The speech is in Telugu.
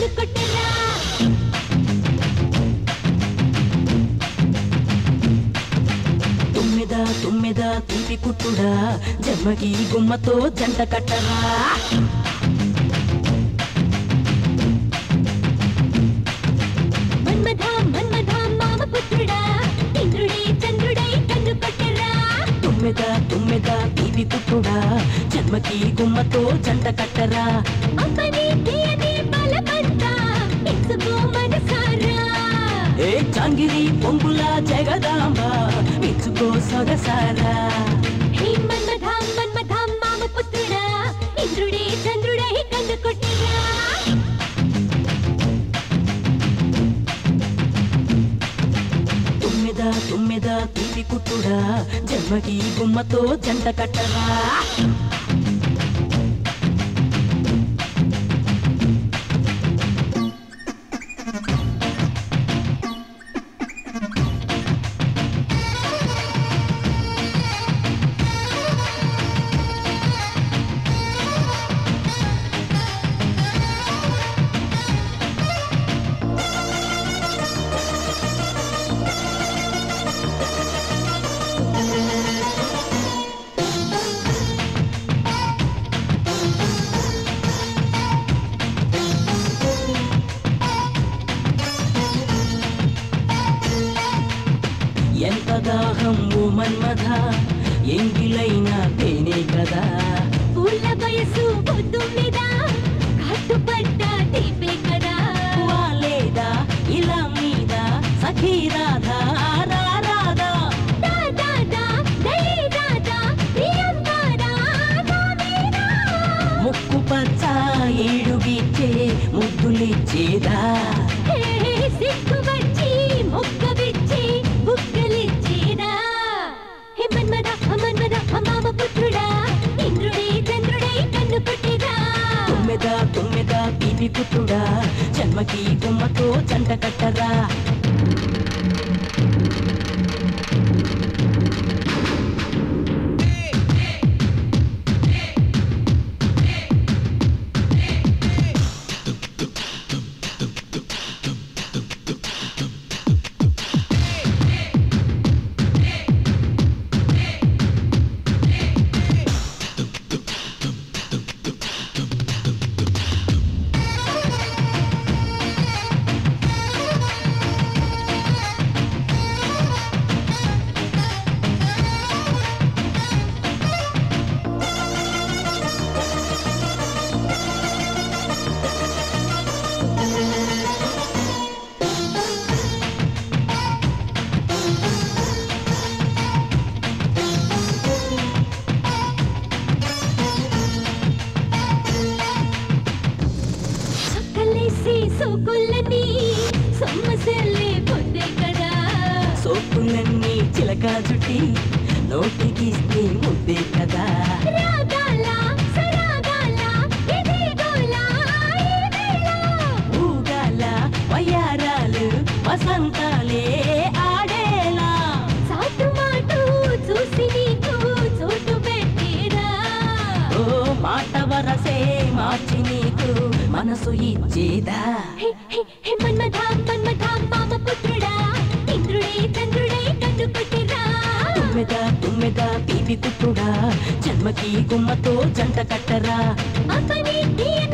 కన్ను కొట్టరా తుమ్మెద తుమ్మెద తీపి కుట్టుడా జన్మకి గుమ్మతో జంట కట్టరా మన్మథ మన్మథ మామ పుత్రుడా ఇంద్రుడే చంద్రుడై కన్ను కొట్టరా తుమ్మెద తుమ్మెద తీపి కుట్టుడా జన్మకి గుమ్మతో జంట కట్టరా అమ్మని తీయని బలమంతా ఎత్తుకో మనసారా ఏ చాంగిరి పొంగుల జగదాంబ ఇచ్చుకో సొగసారా హే మన్మథ మన్మథ మామ పుత్రుడా ఇంద్రుడే చంద్రుడై కన్ను కొట్టరా తుమ్మెద తుమ్మెద తీపి కుట్టుడా జన్మకి గుమ్మతో జంట కట్టరా ఎంత దాహం ఓ మన్మథ ఎంగిలైన తేనే కదా పూల వయసు పొద్దు మీద కట్టుపడ్డ తీపే కదా వాలేదా ఇలా మీద సఖీ రాధా రా రాధా దా దా దా దయే దాదా ప్రియంకారా దామేనా ముక్కు పచ్చ ఏడుగిచ్చే ముద్దులిచ్చేదా హే సిగ్గు వచ్చి మొక్క విచ్చి బుక్కలిచ్చేదా హే మన్మద మన్మద మామ పుత్రుడా ఇంద్రుడే చంద్రుడై కన్ను కొట్టేదా తుమ్మెద తుమ్మెద పీపి పుట్టుడా జన్మకి గుమ్మతో జంట కట్టరా చక్కలేసి సోకులని సొమ్మసెల్లే పొద్దే కదా సోపులన్నీ చిలక జుట్టి నోటికిస్తే ముద్దే కదా రాగాల సరాగాల ఇదే గోలా ఈ వేళ ఊగాల వయ్యారాలు వసంతాలే ఆడేలా సాటు మాటు చూసి నీకు చోటు పెట్టేదా ఓ మాట వరసే మార్చి నీకు మనసు ఇచ్చేదా హే హే హే మన్మథ మన్మథ మామ పుత్రుడా ఇంద్రుడే చంద్రుడై కన్ను కొట్టేదా తుమ్మెద తుమ్మెద పీపి కుట్టుడా జన్మకి గుమ్మతో జంట కట్టరా అమ్మని తీయని